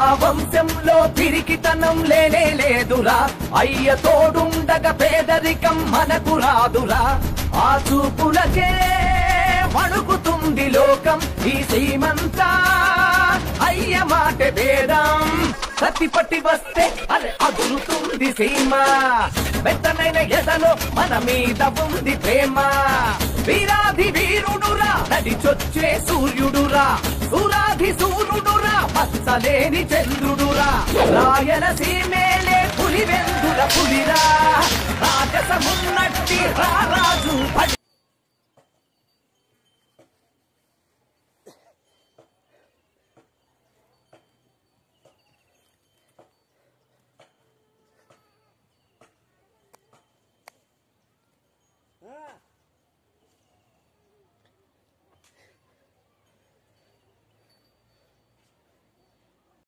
వంశంలో పిరికితనం లేనే లేదురా అయ్య తోడుండగా పేదరికం మనకు రాదురా ఆ చూపులకే వణుకుతుంది లోకం ఈ సీమంతా అయ్య మాట వేదం కత్తి పట్టి వస్తే అరే అదురుతుంది సీమ మెత్తనైన ఎదలో మన మీద ఉంది ప్రేమ వీరాధి వీరుడురా నడిచొచ్చే సూర్యుడురా సూరాధి సూర్యుడురా పచ్చలేని చంద్రుడురా రాయలసీమేలే పులివెందుల పులిరా రాజసమున్నట్టి రారాజు పడి